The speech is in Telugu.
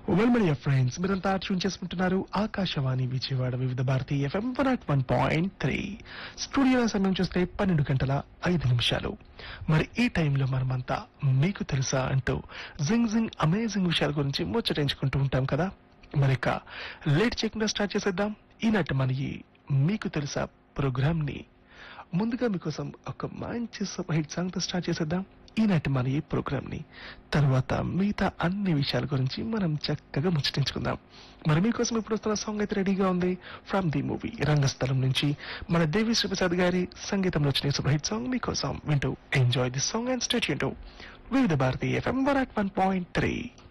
వెల్ మై ఫ్రెండ్స్ మీరంతా ట్యూన్ చేసుకుంటున్నారు Akashvani Vijayawada Vividh Bharati FM one nought one point three studio సమయం చూస్తే పన్నెండు గంటల ఐదు నిమిషాలు మరి ఈ టైంలో మనమంతా మీకు తెలుసా అంటూ జింగ్ జింగ్ అమేజింగ్ విషయాల గురించి ముచ్చటించుకుంటూ ఉంటాం కదా మరి ఇక లేట్ చేయకుండా స్టార్ట్ చేసేద్దాం ఈనాటి మన ఈ మీకు తెలుసా ప్రోగ్రామ్ ని ముందుగా మీకోసం ఒక మంచి సూపర్ హిట్ సాంగ్ తో స్టార్ట్ చేసేద్దాం ఈనాటి మన ఈ ప్రోగ్రామ్ ని తర్వాత మిగతా అన్ని విషయాల గురించి మనం చక్కగా ముచ్చటించుకుందాం మరి మీకోసం ఇప్పుడు వస్తున్న సాంగ్ అయితే రెడీగా ఉంది ఫ్రమ్ ది మూవీ రంగస్థలం నుంచి మన దేవి శ్రీప్రసాద్ గారి సంగీతంలో వచ్చిన సూపర్ హిట్ సాంగ్ మీకోసం వింటూ enjoy this song and state Vividh Bharati FM one point three